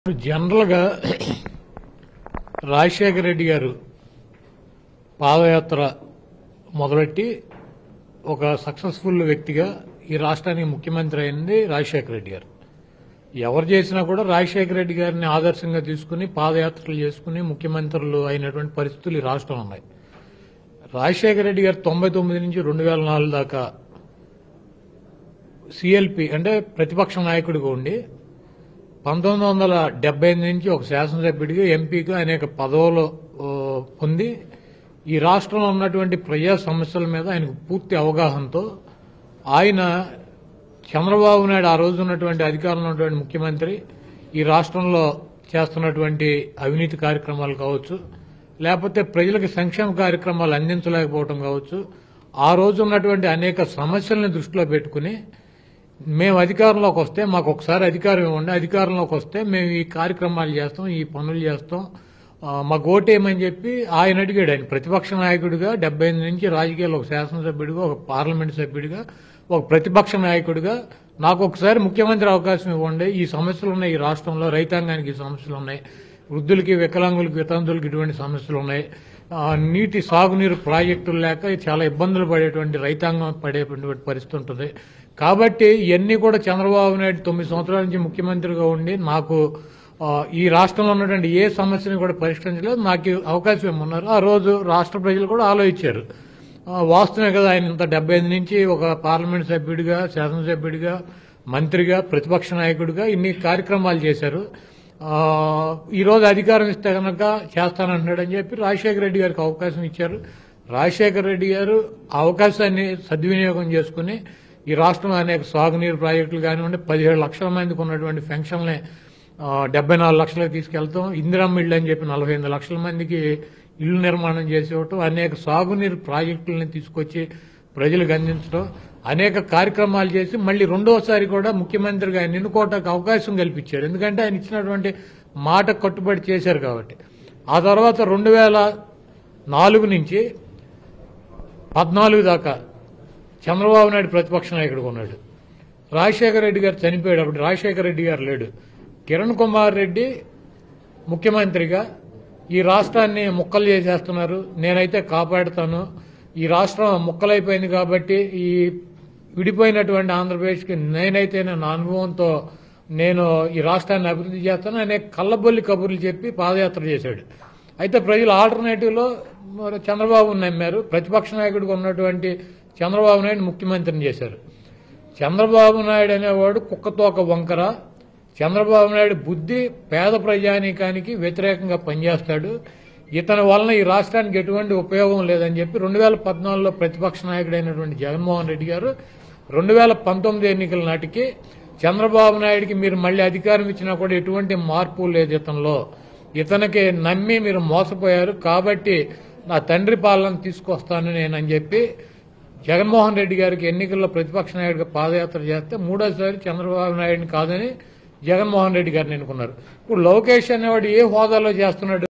ఇప్పుడు జనరల్గా రాజశేఖర రెడ్డి గారు పాదయాత్ర మొదలెట్టి ఒక సక్సెస్ఫుల్ వ్యక్తిగా ఈ రాష్ట్రానికి ముఖ్యమంత్రి అయింది రాజశేఖర రెడ్డి గారు ఎవరు చేసినా కూడా రాజశేఖర రెడ్డి గారిని ఆదర్శంగా తీసుకుని పాదయాత్రలు చేసుకుని ముఖ్యమంత్రులు అయినటువంటి పరిస్థితులు ఈ రాష్ట్రంలో ఉన్నాయి రాజశేఖర రెడ్డి గారు తొంభై తొమ్మిది నుంచి రెండు వేల నాలుగు దాకా సిఎల్పి అంటే ప్రతిపక్ష నాయకుడిగా ఉండి పంతొమ్మిది వందల డెబ్బై ఎనిమిది నుంచి ఒక శాసనసభ్యుడిగా ఎంపీగా అనేక పదవులు ఓ, పొంది ఈ రాష్ట్రంలో ఉన్నటువంటి ప్రజా సమస్యల మీద ఆయనకు పూర్తి అవగాహనతో ఆయన చంద్రబాబు నాయుడు ఆ రోజు ఉన్నటువంటి అధికారంలో ఉన్నటువంటి ముఖ్యమంత్రి ఈ రాష్ట్రంలో చేస్తున్నటువంటి అవినీతి కార్యక్రమాలు కావచ్చు లేకపోతే ప్రజలకు సంక్షేమ కార్యక్రమాలు అందించలేకపోవడం కావచ్చు ఆ రోజు ఉన్నటువంటి అనేక సమస్యల్ని దృష్టిలో పెట్టుకుని మేము అధికారంలోకి వస్తే మాకు ఒకసారి అధికారం ఇవ్వండి అధికారంలోకి వస్తే మేము ఈ కార్యక్రమాలు చేస్తాం ఈ పనులు చేస్తాం ఆ, మాకు ఓటేయమని చెప్పి ఆయన అడిగాడు ఆయన ప్రతిపక్ష నాయకుడిగా డెబ్బై ఎనిమిది నుంచి రాజకీయాల్లో ఒక శాసనసభ్యుడిగా ఒక పార్లమెంట్ సభ్యుడిగా ఒక ప్రతిపక్ష నాయకుడిగా నాకు ఒకసారి ముఖ్యమంత్రి అవకాశం ఇవ్వండి ఈ సమస్యలు ఉన్నాయి ఈ రాష్ట్రంలో రైతాంగానికి ఈ సమస్యలు ఉన్నాయి వృద్ధులకి వికలాంగులకి వితంతులకి ఇటువంటి సమస్యలు ఉన్నాయి ఆ, నీటి సాగునీరు ప్రాజెక్టులు లేక చాలా ఇబ్బందులు పడేటువంటి రైతాంగం పడేటువంటి పరిస్థితి ఉంటుంది కాబట్టి ఇవన్నీ కూడా చంద్రబాబు నాయుడు తొమ్మిది సంవత్సరాల నుంచి ముఖ్యమంత్రిగా ఉండి నాకు ఆ, ఈ రాష్ట్రంలో ఉన్నటువంటి ఏ సమస్యని కూడా పరిష్కరించలేదు నాకు అవకాశం ఇమ్మన్నారు ఆ రోజు రాష్ట్ర ప్రజలు కూడా ఆలోచించారు ఆ, వాస్తవమే కదా ఆయన ఇంత డెబ్బై ఐదు నుంచి ఒక పార్లమెంట్ సభ్యుడిగా శాసనసభ్యుడిగా మంత్రిగా ప్రతిపక్ష నాయకుడిగా ఇన్ని కార్యక్రమాలు చేశారు ఆ, ఈ రోజు అధికారం ఇస్తే కనుక చేస్తానంటున్నాడని చెప్పి రాజశేఖర రెడ్డి గారికి అవకాశం ఇచ్చారు రాజశేఖర రెడ్డి గారు ఆ అవకాశాన్ని సద్వినియోగం చేసుకుని ఈ రాష్ట్రంలో అనేక సాగునీరు ప్రాజెక్టులు కానివ్వండి పదిహేడు లక్షల మందికి ఉన్నటువంటి పెన్షన్లే డెబ్బై నాలుగు లక్షలకు తీసుకెళ్తాం ఇందిరమ్మ ఇళ్ళు అని చెప్పి నలభై ఎనిమిది లక్షల మందికి ఇల్లు నిర్మాణం చేసి ఇవ్వటం అనేక సాగునీరు ప్రాజెక్టులని తీసుకొచ్చి ప్రజలకు అందించడం అనేక కార్యక్రమాలు చేసి మళ్ళీ రెండోసారి కూడా ముఖ్యమంత్రిగా ఆయన ఎన్నుకోవటానికి అవకాశం కల్పించారు ఎందుకంటే ఆయన ఇచ్చినటువంటి మాట కట్టుబడి చేశారు కాబట్టి ఆ తర్వాత రెండు వేల నాలుగు నుంచి పద్నాలుగు దాకా చంద్రబాబు నాయుడు ప్రతిపక్ష నాయకుడిగా ఉన్నాడు రాజశేఖర రెడ్డి గారు చనిపోయాడు అప్పుడు రాజశేఖర రెడ్డి గారు లేడు కిరణ్ కుమార్ రెడ్డి ముఖ్యమంత్రిగా ఈ రాష్ట్రాన్ని ముక్కలు చేసేస్తున్నారు నేనైతే కాపాడుతాను ఈ రాష్ట్రం ముక్కలైపోయింది కాబట్టి ఈ విడిపోయినటువంటి ఆంధ్రప్రదేశ్కి నేనైతే నా అనుభవంతో నేను ఈ రాష్ట్రాన్ని అభివృద్ధి చేస్తాను అనే కళ్ళబొల్లి కబుర్లు చెప్పి పాదయాత్ర చేశాడు అయితే ప్రజలు ఆల్టర్నేటివ్లో మరి చంద్రబాబు నమ్మారు ప్రతిపక్ష నాయకుడిగా ఉన్నటువంటి చంద్రబాబు నాయుడు ముఖ్యమంత్రిని చేశారు చంద్రబాబు నాయుడు అనేవాడు కుక్కతోక వంకర చంద్రబాబు నాయుడు బుద్ధి పేద ప్రజానీకానికి వ్యతిరేకంగా పనిచేస్తాడు ఇతని వలన ఈ రాష్ట్రానికి ఎటువంటి ఉపయోగం లేదని చెప్పి రెండు వేల పద్నాలుగులో ప్రతిపక్ష నాయకుడైనటువంటి జగన్మోహన్ రెడ్డి గారు రెండు వేల పంతొమ్మిది ఎన్నికల నాటికి చంద్రబాబు నాయుడికి మీరు మళ్ళీ అధికారం ఇచ్చినా కూడా ఎటువంటి మార్పు లేదు ఇతనిలో ఇతనికి నమ్మి మీరు మోసపోయారు కాబట్టి నా తండ్రి పాలన తీసుకొస్తాను నేనని చెప్పి జగన్మోహన్ రెడ్డి గారికి ఎన్నికల్లో ప్రతిపక్ష నాయుడుగా పాదయాత్ర చేస్తే మూడోసారి చంద్రబాబు నాయుడిని కాదని జగన్మోహన్ రెడ్డి గారిని ఎన్నుకున్నారు ఇప్పుడు లోకేష్ అనేవాడు ఏ హోదాలో చేస్తున్నాడు